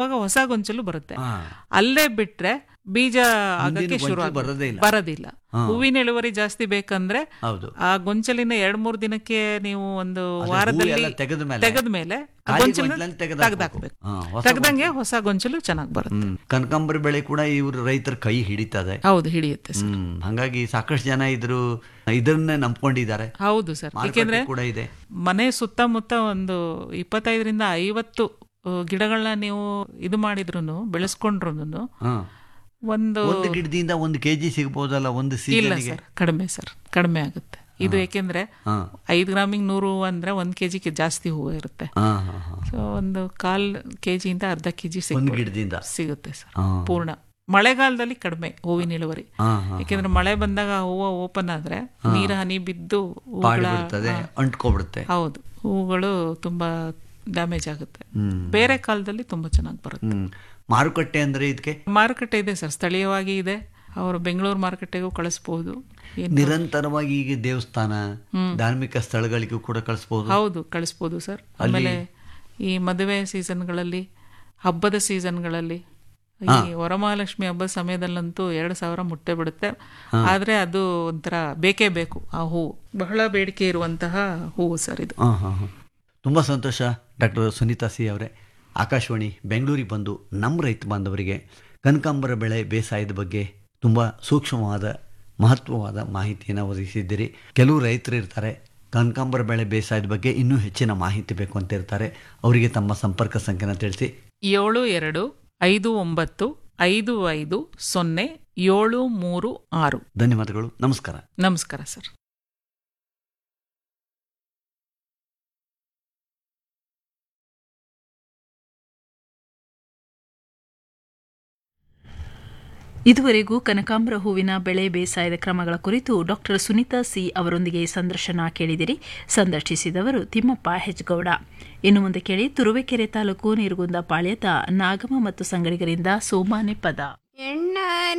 ಆವಾಗ ಹೊಸ ಗೊಂಚಲು ಬರುತ್ತೆ ಹಾ. ಅಲ್ಲೇ ಬಿಟ್ರೆ ಬೀಜ ಆಗಕ್ಕೆ ಗೊಂಚಲು ಶುರು ಆಗುತ್ತೆ. ಬರೋದೇ ಇಲ್ಲ. ಬರೋದಿಲ್ಲ ಹಾ. ಹೂವಿನ ಇಳುವರಿ ಜಾಸ್ತಿ ಬೇಕಂದ್ರೆ ಹೌದು ಆ ಗೊಂಚಲಿನ ಎರಡ್ ಮೂರ್ ದಿನಕ್ಕೆ ನೀವು ಒಂದು ಅದೇ ವಾರದಲ್ಲಿ ಹೂ ಎಲ್ಲ ತೆಗೆದ ಮೇಲೆ ತೆಗೆದ ಮೇಲೆ ಆ ಖಾಲಿ ಗೊಂಚಲನ್ನ ಗೊಂಚಲನ್ನ ತೆಗೆದು ತೆಗೆದಾಕ್ಬೇಕು ಹಾ, ಹೊಸ ತೆಗ್ದಂಗೆ ಹೊಸ ಗೊಂಚಲು ಚೆನ್ನಾಗಿ ಬರುತ್ತೆ ಹ್ಮ್ ಕನಕಾಂಬರ ಬೆಳೆ ಕೂಡ ಇವ್ರ ರೈತರ ಕೈ ಹಿಡಿತದೆ ಹೌದು ಹಿಡಿಯುತ್ತೆ ಸರ್ ಹ್ಮ್ ಹಂಗಾಗಿ ಸಾಕಷ್ಟು ಜನ ಇದ್ರು ಇದನ್ನೇ ನಂಬ್ಕೊಂಡಿದ್ದಾರೆ ಹೌದು ಸರ್ ಮಾರುಕಟ್ಟೆ ಏಕೆಂದ್ರೆ ಕೂಡ ಇದೆ ಮನೆ ಸುತ್ತಮುತ್ತ ಒಂದು ಇಪ್ಪತ್ತೈದರಿಂದ ಐವತ್ತು ಆ, ಗಿಡಗಳನ್ನ ನೀವು ಇದು ಮಾಡಿದ್ರು ಬೆಳೆಸ್ಕೊಂಡ್ರು ಹಾ ಒಂದು ಒಂದು ಗಿಡದಿಂದ ಒಂದು ಕೆಜಿ ಸಿಗ್ಬೋದಲ್ಲ ಒಂದು ಇಲ್ಲ ಸೀಸನ್ಗೆ ಸರ್ ಕಡಿಮೆ ಸರ್ ಕಡಿಮೆ ಆಗುತ್ತೆ ಇದು ಏಕೆಂದ್ರೆ ಹಾ ಐದು ಗ್ರಾಮಿಗೆ ನೂರು ಹೂವು ಅಂದ್ರೆ ಒಂದ್ ಕೆಜಿಗೆ ಜಾಸ್ತಿ ಹೂವು ಇರುತ್ತೆ ಹಾ ಹಾ ಹಾ ಸೊ ಒಂದು ಕಾಲ್ ಕೆಜಿಯಿಂದ ಅರ್ಧ ಕೆಜಿ ಒಂದು ಗಿಡದಿಂದ ಸಿಗುತ್ತೆ ಸರ್ ಹಾ. ಪೂರ್ಣ ಮಳೆಗಾಲದಲ್ಲಿ ಕಡಿಮೆ ಹೂವಿನ ಇಳುವರಿ ಹಾ ಹಾ ಯಾಕೆಂದ್ರೆ ಮಳೆ ಬಂದಾಗ ಹೂವು ಓಪನ್ ಆದ್ರೆ ನೀರು ಹನಿ ಬಿದ್ದು ಪಾಡಿ ಹೂಗಳ ಬಿಡ್ತದೆ ಅಂಟ್ಕೊಬಿಡುತ್ತೆ ಹೌದು ಹೂಗಳು ತುಂಬಾ ಡ್ಯಾಮೇಜ್ ಆಗುತ್ತೆ ಹ್ಮ್ ಬೇರೆ ಕಾಲದಲ್ಲಿ ತುಂಬಾ ಚೆನ್ನಾಗಿ ಬರುತ್ತೆ ಹ್ಮ್ ಮಾರುಕಟ್ಟೆ ಅಂದ್ರೆ ಇದಕ್ಕೆ ಮಾರುಕಟ್ಟೆ ಇದೆ ಸರ್ ಸ್ಥಳೀಯವಾಗಿ ಇದೆ ಅವರು ಬೆಂಗಳೂರು ಮಾರುಕಟ್ಟೆಗೂ ಕಳಿಸ್ಬೋದು ಏನ್- ನಿರಂತರವಾಗಿ ಈಗ ದೇವಸ್ಥಾನ ಧಾರ್ಮಿಕ ಸ್ಥಳಗಳಿಗೂ ಕೂಡ ಕಳಿಸ್ಬೋದು ಹೌದು ಕಳಿಸ್ಬೋದು ಸರ್ ಆಮೇಲೆ ಈ ಮದುವೆ ಸೀಸನ್ಗಳಲ್ಲಿ ಹಬ್ಬದ ಸೀಸನ್ಗಳಲ್ಲಿ ಈ ವರಮಹಾಲಕ್ಷ್ಮಿ ಹಬ್ಬದ ಸಮಯದಲ್ಲಂತೂ ಎರಡು ಸಾವಿರ ಮುಟ್ಟೆ ಬಿಡುತ್ತೆ ಆದ್ರೆ ಅದು ಒಂಥರ ಬೇಕೇ ಬೇಕು ಆ ಹೂವು ಬಹಳ ಬೇಡಿಕೆ ಇರುವಂತಹ ಹೂವು ಸರ್ ಇದು ಹಾಂ ಹಾಂ ಹಾಂ ತುಂಬ ಸಂತೋಷ ಡಾಕ್ಟರ್ ಸುನೀತಾ ಸಿ ಅವರೇ ಆಕಾಶವಾಣಿ ಬೆಂಗಳೂರಿಗೆ ಬಂದು ನಮ್ಮ ರೈತ ಬಾಂಧವರಿಗೆ ಕನಕಾಂಬರ ಬೆಳೆ ಬೇಸಾಯದ ಬಗ್ಗೆ ತುಂಬ ಸೂಕ್ಷ್ಮವಾದ ಮಹತ್ವವಾದ ಮಾಹಿತಿಯನ್ನು ಒದಗಿಸಿದ್ದೀರಿ ಕೆಲವು ರೈತರು ಇರ್ತಾರೆ ಕನಕಾಂಬರ ಬೆಳೆ ಬೇಸಾಯದ ಬಗ್ಗೆ ಇನ್ನೂ ಹೆಚ್ಚಿನ ಮಾಹಿತಿ ಬೇಕು ಅಂತ ಇರ್ತಾರೆ ಅವರಿಗೆ ತಮ್ಮ ಸಂಪರ್ಕ ಸಂಖ್ಯೆನ ತಿಳಿಸಿ ಏಳು ಎರಡು ಐದು ಒಂಬತ್ತು ಐದು ಐದು ಸೊನ್ನೆ ಏಳು ಮೂರು ಆರು ಧನ್ಯವಾದಗಳು ನಮಸ್ಕಾರ ನಮಸ್ಕಾರ ಸರ್ ಇದುವರೆಗೂ ಕನಕಾಂಬರ ಹೂವಿನ ಬೆಳೆ ಬೇಸಾಯದ ಕ್ರಮಗಳ ಕುರಿತು ಡಾಕ್ಟರ್ ಸುನೀತಾ ಸಿ ಅವರೊಂದಿಗೆ ಸಂದರ್ಶನ ಕೇಳಿದಿರಿ ಸಂದರ್ಶಿಸಿದವರು ತಿಮ್ಮಪ್ಪ ಹೆಜ್ಗೌಡ ಇನ್ನು ಮುಂದೆ ಕೇಳಿ ತುರುವೇಕೆರೆ ತಾಲೂಕು ನೀರುಗುಂದ ಪಾಳ್ಯದ ನಾಗಮ ಮತ್ತು ಸಂಗಡಿಗರಿಂದ ಸೋಮಾನೆ ಪದ ಎಣ್ಣ